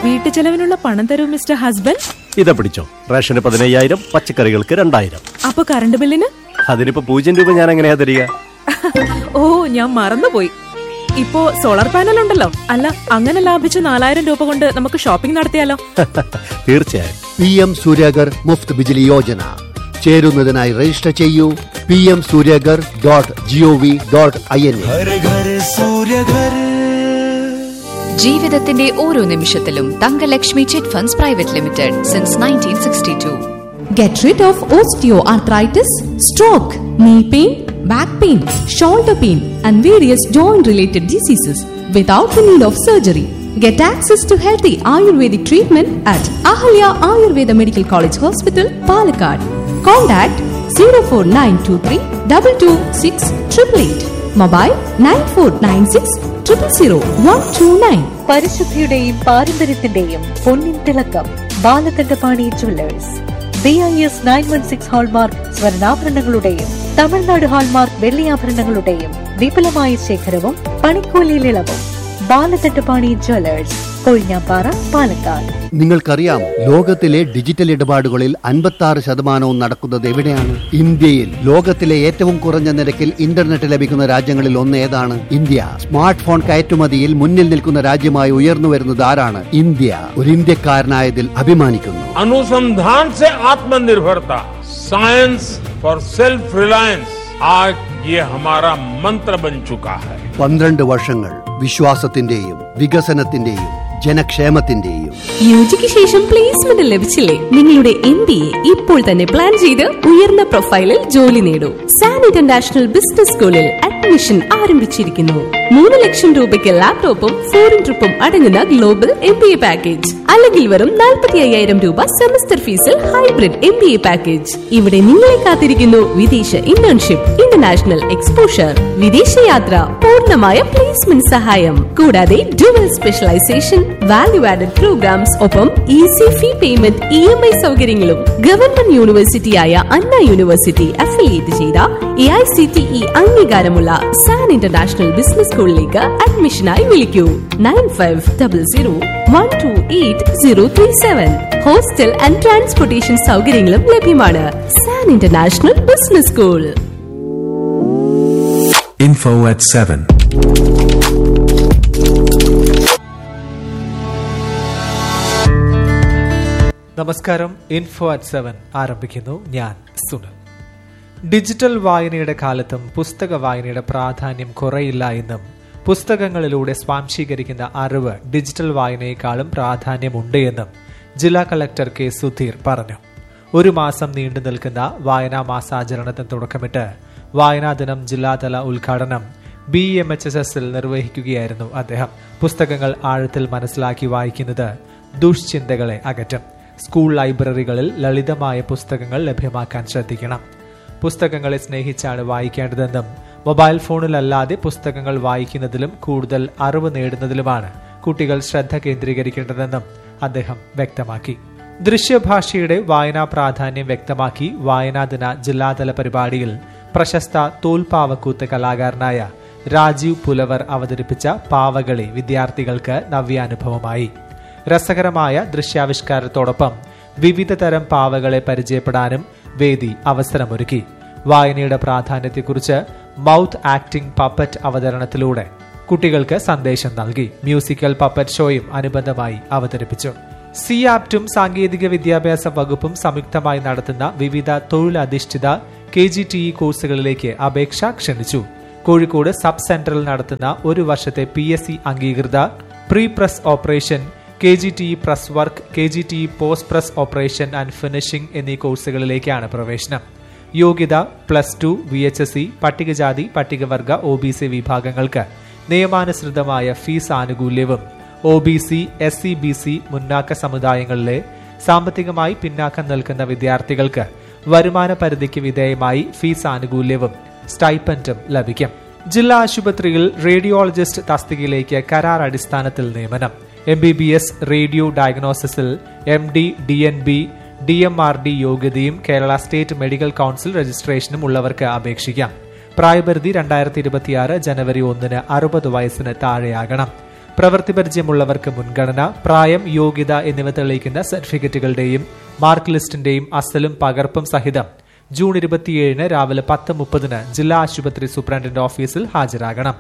വീട്ടു ചെലവിനുള്ള പണം തരൂ മിസ്റ്റർ ഹസ്ബൻഡ് ഇതാ പിടിച്ചോ റേഷന് പതിനയ്യായിരം പച്ചക്കറികൾക്ക് രണ്ടായിരം അപ്പൊ കറണ്ട് ബില്ലിന് അതിനിപ്പോ പൂജ്യം രൂപ ഞാൻ എങ്ങനെയാ തരിക ഓ ഞാൻ മറന്നുപോയി ഇപ്പോ സോളാർ പാനൽ ഉണ്ടല്ലോ അല്ല അങ്ങനെ ലാഭിച്ച നാലായിരം രൂപ കൊണ്ട് നമുക്ക് ഷോപ്പിംഗ് നടത്തിയാലോ തീർച്ചയായും പി എം സൂര്യഗർ മുഫ്ത് ബിജിലി യോജന ചേരുന്നതിനായി രജിസ്റ്റർ ചെയ്യൂ P M Suryaghar dot G O V dot I N ജീവിതത്തിന്റെ ഓരോ നിമിഷത്തിലും Thangalakshmi chit funds private limited since nineteen sixty two Get rid of osteoarthritis, stroke, knee pain, back pain, shoulder pain, and various joint related diseases without the need of surgery. Get access to healthy Ayurvedic treatment at Ahalya Ayurveda Medical College Hospital, Palakkad. Contact 04923 226 888. Mobile 9496 000 129. പരിശുദ്ധിയുടെയും പാരമ്പര്യത്തിന്റെയും പൊന്നിൻ തിളക്കം Balakandapani jewellers B I S nine one six hallmark സ്വർണ്ണാഭരണങ്ങളുടെയും Tamil Nadu hallmark വെള്ളിയാഭരണങ്ങളുടെയും വിപുലമായ ശേഖരവും പണിക്കൂലിയിൽ ഇളവും ബാലകണ്ഠപാണി ജുവല്ലേഴ്സ് കൊഴിഞ്ഞാപ്പാറ പാലക്കാട് നിങ്ങൾക്കറിയാമോ ലോകത്തിലെ ഡിജിറ്റൽ ഇടപാടുകളിൽ അൻപത്തി ആറ് ശതമാനവും നടക്കുന്നത് എവിടെയാണ് ഇന്ത്യയിൽ ലോകത്തിലെ ഏറ്റവും കുറഞ്ഞ നിരക്കിൽ ഇന്റർനെറ്റ് ലഭിക്കുന്ന രാജ്യങ്ങളിൽ ഒന്ന് ഏതാണ് ഇന്ത്യ സ്മാർട്ട് ഫോൺ കയറ്റുമതിയിൽ മുന്നിൽ നിൽക്കുന്ന രാജ്യമായി ഉയർന്നു വരുന്നത് ആരാണ് ഇന്ത്യ ഒരു ഇന്ത്യക്കാരനായതിൽ അഭിമാനിക്കുന്നു अनुसंधान से आत्मनिर्भरता साइंस फॉर सेल्फ रिलायंस आज ये हमारा मंत्र बन चुका है പന്ത്രണ്ട് വർഷങ്ങൾ വിശ്വാസത്തിന്റെയും വികസനത്തിന്റെയും ജനക്ഷേമത്തിന്റെയും യുജിക്ക് ശേഷം പ്ലേസ്മെന്റ് ലഭിച്ചില്ലേ നിങ്ങളുടെ എം ബി എ ഇപ്പോൾ തന്നെ പ്ലാൻ ചെയ്ത് ഉയർന്ന പ്രൊഫൈലിൽ ജോലി നേടൂ സാൻ ഇന്റർനാഷണൽ ബിസിനസ് സ്കൂളിൽ അഡ്മിഷൻ ആരംഭിച്ചിരിക്കുന്നു മൂന്ന് ലക്ഷം രൂപയ്ക്ക് ലാപ്ടോപ്പും ഫോറിൻ ട്രിപ്പും അടങ്ങുന്ന global M B A package അല്ലെങ്കിൽ വെറും നാൽപ്പത്തി അയ്യായിരം രൂപ സെമസ്റ്റർ ഫീസിൽ hybrid M B A package ഇവിടെ നിങ്ങളെ കാത്തിരിക്കുന്നു വിദേശ ഇന്റേൺഷിപ്പ് ഇന്റർനാഷണൽ എക്സ്പോഷർ വിദേശയാത്ര പൂർണ്ണമായ പ്ലേസ്മെന്റ് സഹായം കൂടാതെ dual specialisation value added programmes ഒപ്പം easy fee payment E M I സൗകര്യങ്ങളും ഗവൺമെന്റ് യൂണിവേഴ്സിറ്റിയായ അണ്ണ യൂണിവേഴ്സിറ്റി അഫിലിയേറ്റ് ചെയ്ത A I C T E അംഗീകാരമുള്ള സാൻ ഇന്റർനാഷണൽ ബിസിനസ് സ്കൂളിലേക്ക് അഡ്മിഷനായി വിളിക്കൂ nine five double zero one two eight zero three seven hostel and transportation സൗകര്യങ്ങളും ലഭ്യമാണ് SAN international business school Info at 7. നമസ്കാരം ഇൻഫോ അറ്റ് സെവൻ ആരംഭിക്കുന്നു ഞാൻ സുനിൽ ഡിജിറ്റൽ വായനയുടെ കാലത്തും പുസ്തക വായനയുടെ പ്രാധാന്യം കുറയില്ല എന്നും പുസ്തകങ്ങളിലൂടെ സ്വാംശീകരിക്കുന്ന അറിവ് ഡിജിറ്റൽ വായനയെക്കാളും പ്രാധാന്യമുണ്ട് എന്നും ജില്ലാ കളക്ടർ കെ സുധീർ പറഞ്ഞു ഒരു മാസം നീണ്ടു നിൽക്കുന്ന വായനാ മാസാചരണത്തിന് തുടക്കമിട്ട് വായനാ ദിനം ജില്ലാതല ഉദ്ഘാടനം ബി എം എച്ച് എസ് എസിൽ നിർവഹിക്കുകയായിരുന്നു അദ്ദേഹം പുസ്തകങ്ങൾ ആഴത്തിൽ മനസ്സിലാക്കി വായിക്കുന്നത് ദുഷ്ചിന്തകളെ അകറ്റും സ്കൂൾ ലൈബ്രറികളിൽ ലളിതമായ പുസ്തകങ്ങൾ ലഭ്യമാക്കാൻ ശ്രദ്ധിക്കണം പുസ്തകങ്ങളെ സ്നേഹിച്ചാണ് വായിക്കേണ്ടതെന്നും മൊബൈൽ ഫോണിലല്ലാതെ പുസ്തകങ്ങൾ വായിക്കുന്നതിലും കൂടുതൽ അറിവ് നേടുന്നതിലുമാണ് കുട്ടികൾ ശ്രദ്ധ കേന്ദ്രീകരിക്കേണ്ടതെന്നും അദ്ദേഹം വ്യക്തമാക്കി ദൃശ്യഭാഷയുടെ വായനാ പ്രാധാന്യം വ്യക്തമാക്കി വായനാ ദിന ജില്ലാതല പരിപാടിയിൽ പ്രശസ്ത തോൽപാവക്കൂത്ത് കലാകാരനായ രാജീവ് പുലവർ അവതരിപ്പിച്ച പാവകളി വിദ്യാർത്ഥികൾക്ക് നവ്യാനുഭവമായി രസകരമായ ദൃശ്യാവിഷ്കാരത്തോടൊപ്പം വിവിധ തരം പാവകളെ പരിചയപ്പെടാനും വേദി അവസരമൊരുക്കി വായനയുടെ പ്രാധാന്യത്തെക്കുറിച്ച് മൗത്ത് ആക്ടിംഗ് പപ്പറ്റ് അവതരണത്തിലൂടെ കുട്ടികൾക്ക് സന്ദേശം നൽകി മ്യൂസിക്കൽ പപ്പറ്റ് ഷോയും അനുബന്ധമായി അവതരിപ്പിച്ചു സി ആപ്റ്റും സാങ്കേതിക വിദ്യാഭ്യാസ വകുപ്പും സംയുക്തമായി നടത്തുന്ന വിവിധ തൊഴിലധിഷ്ഠിത കെ ജി ടി ഇ കോഴ്സുകളിലേക്ക് അപേക്ഷ ക്ഷണിച്ചു കോഴിക്കോട് സബ് സെന്ററിൽ നടത്തുന്ന ഒരു വർഷത്തെ പി എസ് സി അംഗീകൃത pre press operation K G T E press work K G T E post press operation and finishing എന്നീ കോഴ്സുകളിലേക്കാണ് പ്രവേശനം യോഗ്യത plus two V H S C പട്ടികജാതി പട്ടികവർഗ ഒ ബി സി വിഭാഗങ്ങൾക്ക് നിയമാനുസൃതമായ ഫീസ് ആനുകൂല്യവും O B C S C B C മുന്നാക്ക സമുദായങ്ങളിലെ സാമ്പത്തികമായി പിന്നാക്കം നിൽക്കുന്ന വിദ്യാർത്ഥികൾക്ക് വരുമാന പരിധിക്ക് വിധേയമായി ഫീസ് ആനുകൂല്യവും സ്റ്റൈപ്പൻഡും ലഭിക്കും ജില്ലാ ആശുപത്രിയിൽ റേഡിയോളജിസ്റ്റ് തസ്തികയിലേക്ക് കരാർ അടിസ്ഥാനത്തിൽ നിയമനം M B B S radio ഡയഗ്നോസിസിൽ M D D N B D M R D യോഗ്യതയും കേരള സ്റ്റേറ്റ് മെഡിക്കൽ കൗൺസിൽ രജിസ്ട്രേഷനും ഉള്ളവർക്ക് അപേക്ഷിക്കാം പ്രായപരിധി രണ്ടായിരത്തി ഇരുപത്തിയാറ് ജനുവരി ഒന്നിന് അറുപത് വയസ്സിന് താഴെയാകണം പ്രവൃത്തി പരിചയമുള്ളവർക്ക് മുൻഗണന പ്രായം യോഗ്യത എന്നിവ തെളിയിക്കുന്ന സർട്ടിഫിക്കറ്റുകളുടെയും മാർക്ക് ലിസ്റ്റിന്റെയും അസലും പകർപ്പും സഹിതം ജൂൺ ഇരുപത്തിയേഴിന് രാവിലെ പത്ത് മുപ്പതിന് ജില്ലാ ആശുപത്രി സൂപ്രണ്ടിന്റെ ഓഫീസിൽ ഹാജരാകണം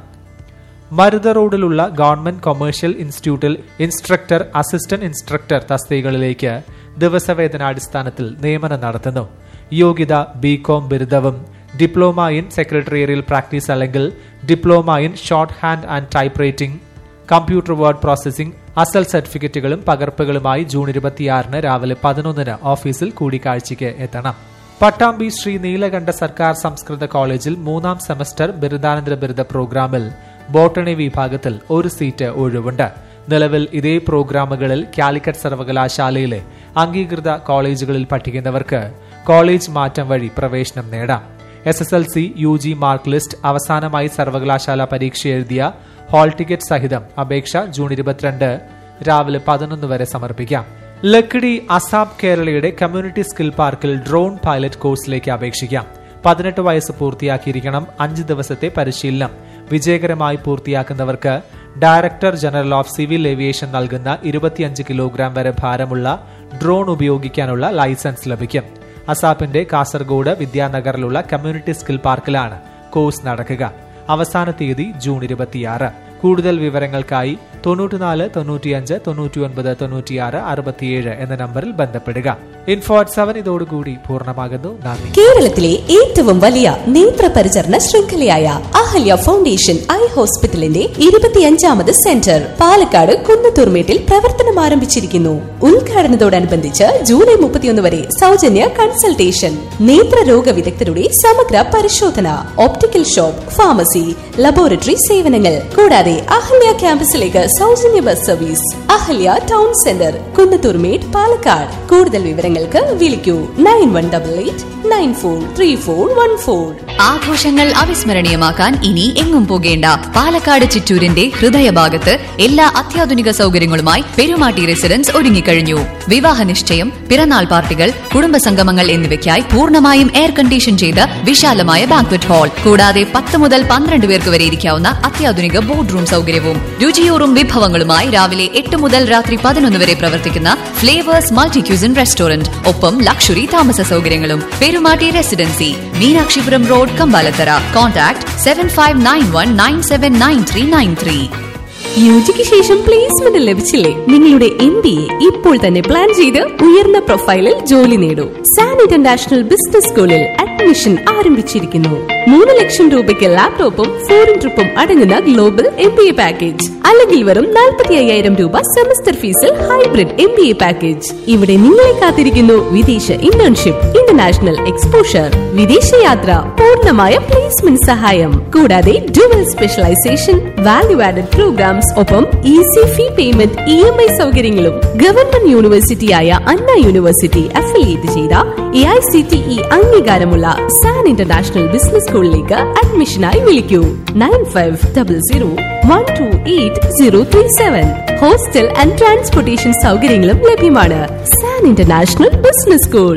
മരുത റോഡിലുള്ള ഗവൺമെന്റ് കൊമേഴ്ഷ്യൽ ഇൻസ്റ്റിറ്റ്യൂട്ടിൽ ഇൻസ്ട്രക്ടർ അസിസ്റ്റന്റ് ഇൻസ്ട്രക്ടർ തസ്തികകളിലേക്ക് ദിവസവേതനാടിസ്ഥാനത്തിൽ നിയമനം നടത്തുന്നു യോഗ്യത ബികോം ബിരുദവും ഡിപ്ലോമ ഇൻ സെക്രട്ടറിയറിയൽ പ്രാക്ടീസ് അല്ലെങ്കിൽ diploma in shorthand and typewriting computer word processing അസൽ സർട്ടിഫിക്കറ്റുകളും പകർപ്പുകളുമായി ജൂൺ ഇരുപത്തിയാറിന് രാവിലെ പതിനൊന്നിന് ഓഫീസിൽ കൂടിക്കാഴ്ചയ്ക്ക് എത്തണം പട്ടാമ്പി ശ്രീ നീലകണ്ഠ സർക്കാർ സംസ്കൃത കോളേജിൽ മൂന്നാം സെമസ്റ്റർ ബിരുദാനന്തര ബിരുദ പ്രോഗ്രാമിൽ ബോട്ടണി വിഭാഗത്തിൽ ഒരു സീറ്റ് ഒഴിവുണ്ട് നിലവിൽ ഇതേ പ്രോഗ്രാമുകളിൽ കാലിക്കറ്റ് സർവകലാശാലയിലെ അംഗീകൃത കോളേജുകളിൽ പഠിക്കുന്നവർക്ക് കോളേജ് മാറ്റം വഴി പ്രവേശനം നേടാം S S L C U G mark list അവസാനമായി സർവകലാശാല പരീക്ഷ എഴുതിയ ഹാൾ ടിക്കറ്റ് സഹിതം അപേക്ഷ ജൂൺ ഇരുപത്തിരണ്ട് രാവിലെ പതിനൊന്ന് വരെ സമർപ്പിക്കാം ലക്കിടി അസാബ് കേരളയുടെ കമ്മ്യൂണിറ്റി സ്കിൽ പാർക്കിൽ ഡ്രോൺ പൈലറ്റ് കോഴ്സിലേക്ക് അപേക്ഷിക്കാം പതിനെട്ട് വയസ്സ് പൂർത്തിയാക്കിയിരിക്കണം അഞ്ച് ദിവസത്തെ പരിശീലനം വിജയകരമായി പൂർത്തിയാക്കുന്നവർക്ക് director general of civil aviation നൽകുന്ന ഇരുപത്തിയഞ്ച് കിലോഗ്രാം വരെ ഭാരമുള്ള ഡ്രോൺ ഉപയോഗിക്കാനുള്ള ലൈസൻസ് ലഭിക്കും അസാപ്പിന്റെ കാസർഗോഡ് വിദ്യാനഗറിലുള്ള കമ്മ്യൂണിറ്റി സ്കിൽ പാർക്കിലാണ് കോഴ്സ് നടക്കുക അവസാന തീയതി ജൂൺ ഇരുപത്തിയാറ് കൂടുതൽ വിവരങ്ങൾക്കായി തൊണ്ണൂറ്റിനാല് തൊണ്ണൂറ്റിയഞ്ച് തൊണ്ണൂറ്റിയൊൻപത് തൊണ്ണൂറ്റിയാറ് അറുപത്തിയേഴ് എന്ന നമ്പറിൽ ബന്ധപ്പെടുക ഇൻഫോ സെവൻ ഇതോടുകൂടി പൂർണ്ണമാകുന്നു നന്ദി കേരളത്തിലെ ഏറ്റവും വലിയ നേത്ര പരിചരണ ശൃംഖലയായ അഹല്യ ഫൗണ്ടേഷൻ ഐ ഹോസ്പിറ്റലിന്റെ ഇരുപത്തിയഞ്ചാമത് സെന്റർ പാലക്കാട് കുന്നത്തൂർമേട്ടിൽ പ്രവർത്തനം ആരംഭിച്ചിരിക്കുന്നു ഉദ്ഘാടനത്തോടനുബന്ധിച്ച് ജൂലൈ മുപ്പത്തിയൊന്ന് വരെ സൗജന്യ കൺസൾട്ടേഷൻ നേത്രരോഗ വിദഗ്ധരുടെ സമഗ്ര പരിശോധന ഓപ്റ്റിക്കൽ ഷോപ്പ് ഫാർമസി ലബോറട്ടറി സേവനങ്ങൾ കൂടാതെ അഹല്യ ക്യാമ്പസിലേക്ക് സൗജന്യ bus service Ahalya town centre Kunnathurmedu Palakkad കൂടുതൽ വിവരങ്ങൾക്ക് വിളിക്കൂ nine one double eight nine four three four one four ആഘോഷങ്ങൾ അവിസ്മരണീയമാക്കാൻ ഇനി എങ്ങും പോകേണ്ട പാലക്കാട് ചിറ്റൂരിന്റെ ഹൃദയഭാഗത്ത് എല്ലാ അത്യാധുനിക സൗകര്യങ്ങളുമായി പെരുമാട്ടി റെസിഡൻസ് ഒരുങ്ങിക്കഴിഞ്ഞു വിവാഹ നിശ്ചയം പിറന്നാൾ പാർട്ടികൾ കുടുംബസംഗമങ്ങൾ എന്നിവയ്ക്കായി പൂർണ്ണമായും എയർ കണ്ടീഷൻ ചെയ്ത വിശാലമായ ബാങ്ക്വറ്റ് ഹാൾ കൂടാതെ പത്ത് മുതൽ പന്ത്രണ്ട് പേർക്ക് വരെ ഇരിക്കാവുന്ന അത്യാധുനിക ബോർഡ് റൂം സൗകര്യവും രുചിയൂറും വിഭവങ്ങളുമായി രാവിലെ എട്ട് മുതൽ രാത്രി പതിനൊന്ന് വരെ പ്രവർത്തിക്കുന്ന ഫ്ലേവേഴ്സ് മൾട്ടി ക്യൂസിൻ റെസ്റ്റോറന്റ് ഒപ്പം ലക്ഷറി താമസ സൗകര്യങ്ങളും Perumatti residency Meenakshipuram road Kambalathara contact seven five nine one nine seven nine three nine three യുജിക്ക് ശേഷം പ്ലേസ്മെന്റ് ലഭിച്ചില്ലേ നിങ്ങളുടെ എം ബി എ ഇപ്പോൾ തന്നെ പ്ലാൻ ചെയ്ത് ഉയർന്ന പ്രൊഫൈലിൽ ജോലി നേടൂ സാൻ ഇന്റർനാഷണൽ ബിസിനസ് സ്കൂളിൽ അഡ്മിഷൻ ആരംഭിച്ചിരിക്കുന്നു മൂന്ന് ലക്ഷം രൂപയ്ക്ക് ലാപ്ടോപ്പും ഫോറിൻ ട്രിപ്പും അടങ്ങുന്ന global M B A package അല്ലെങ്കിൽ വെറും നാൽപ്പത്തി അയ്യായിരം രൂപ സെമസ്റ്റർ ഫീസിൽ hybrid M B A package ഇവിടെ നിങ്ങളെ കാത്തിരിക്കുന്നു വിദേശ ഇന്റേൺഷിപ്പ് ഇന്റർനാഷണൽ എക്സ്പോഷർ വിദേശയാത്ര പൂർണ്ണമായ പ്ലേസ്മെന്റ് സഹായം കൂടാതെ dual specialisation value added programmes ഒപ്പം easy fee payment E M I സൗകര്യങ്ങളും ഗവൺമെന്റ് യൂണിവേഴ്സിറ്റിയായ അണ്ണ യൂണിവേഴ്സിറ്റി അഫിലിയേറ്റ് ചെയ്ത A I C T E അംഗീകാരമുള്ള സാൻ ഇന്റർനാഷണൽ ബിസിനസ് സ്കൂളിലേക്ക് അഡ്മിഷനായി വിളിക്കൂ nine five double zero one two eight zero three seven hostel and transportation സൗകര്യങ്ങളും ലഭ്യമാണ് സാൻ ഇന്റർനാഷണൽ ബിസിനസ് സ്കൂൾ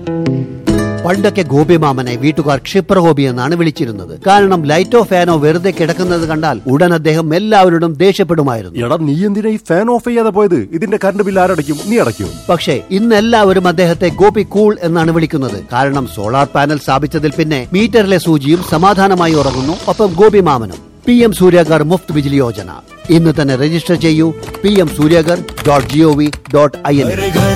പണ്ടൊക്കെ ഗോപിമാമനെ വീട്ടുകാർ ക്ഷിപ്രഗോപി എന്നാണ് വിളിച്ചിരുന്നത് കാരണം ലൈറ്റോ ഫാനോ വെറുതെ കിടക്കുന്നത് കണ്ടാൽ ഉടൻ അദ്ദേഹം എല്ലാവരോടും ദേഷ്യപ്പെടുമായിരുന്നു എടാ നീ എന്തിനാ ഈ ഫാൻ ഓഫ് ചെയ്യാതെ പോയത് ഇതിന്റെ കറണ്ട് ബില്ല് ആരടയ്ക്കും നീ അടയ്ക്കും പക്ഷേ ഇന്ന് എല്ലാവരും അദ്ദേഹത്തെ ഗോപി കൂൾ എന്നാണ് വിളിക്കുന്നത് കാരണം സോളാർ പാനൽ സ്ഥാപിച്ചതിൽ പിന്നെ മീറ്ററിലെ സൂചിയും സമാധാനമായി ഉറങ്ങുന്നു ഒപ്പം ഗോപിമാമനും പി എം സൂര്യഗർ മുഫ്ത് ബിജിലി യോജന ഇന്ന് തന്നെ രജിസ്റ്റർ ചെയ്യൂ P M Suryaghar dot G O V dot I N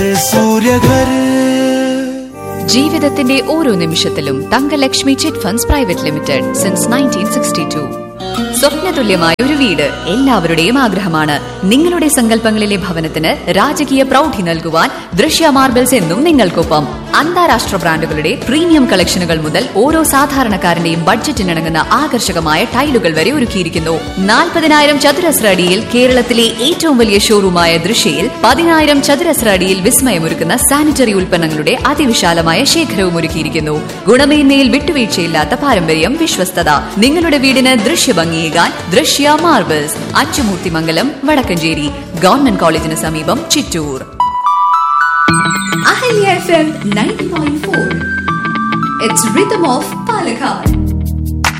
ജീവിതത്തിന്റെ ഓരോ നിമിഷത്തിലും Thangalakshmi chit funds private limited since nineteen sixty two സ്വപ്നതുല്യമായ ഒരു വീട് എല്ലാവരുടെയും ആഗ്രഹമാണ് നിങ്ങളുടെ സങ്കല്പങ്ങളിലെ ഭവനത്തിന് രാജകീയ പ്രൗഢി നൽകുവാൻ ദൃശ്യ മാർബിൾസ് എന്നും നിങ്ങൾക്കൊപ്പം അന്താരാഷ്ട്ര ബ്രാൻഡുകളുടെ പ്രീമിയം കളക്ഷനുകൾ മുതൽ ഓരോ സാധാരണക്കാരന്റെയും ബഡ്ജറ്റിനിണങ്ങുന്ന ആകർഷകമായ ടൈലുകൾ വരെ ഒരുക്കിയിരിക്കുന്നു നാൽപ്പതിനായിരം ചതുരശ്ര അടിയിൽ കേരളത്തിലെ ഏറ്റവും വലിയ ഷോറൂമായ ദൃശ്യയിൽ പതിനായിരം ചതുരശ്ര അടിയിൽ വിസ്മയമൊരുക്കുന്ന സാനിറ്ററി ഉൽപ്പന്നങ്ങളുടെ അതിവിശാലമായ ശേഖരവും ഒരുക്കിയിരിക്കുന്നു ഗുണമേന്മയിൽ വിട്ടുവീഴ്ചയില്ലാത്ത പാരമ്പര്യം വിശ്വസ്തത നിങ്ങളുടെ വീടിന് ദൃശ്യഭംഗിയേകാൻ ദൃശ്യ മാർബിൾസ് അച്ചുമൂർത്തിമംഗലം വടക്കഞ്ചേരി ഗവൺമെന്റ് കോളേജിന് സമീപം Chittur Ahalya F M ninety point four it's rhythm of Palakkad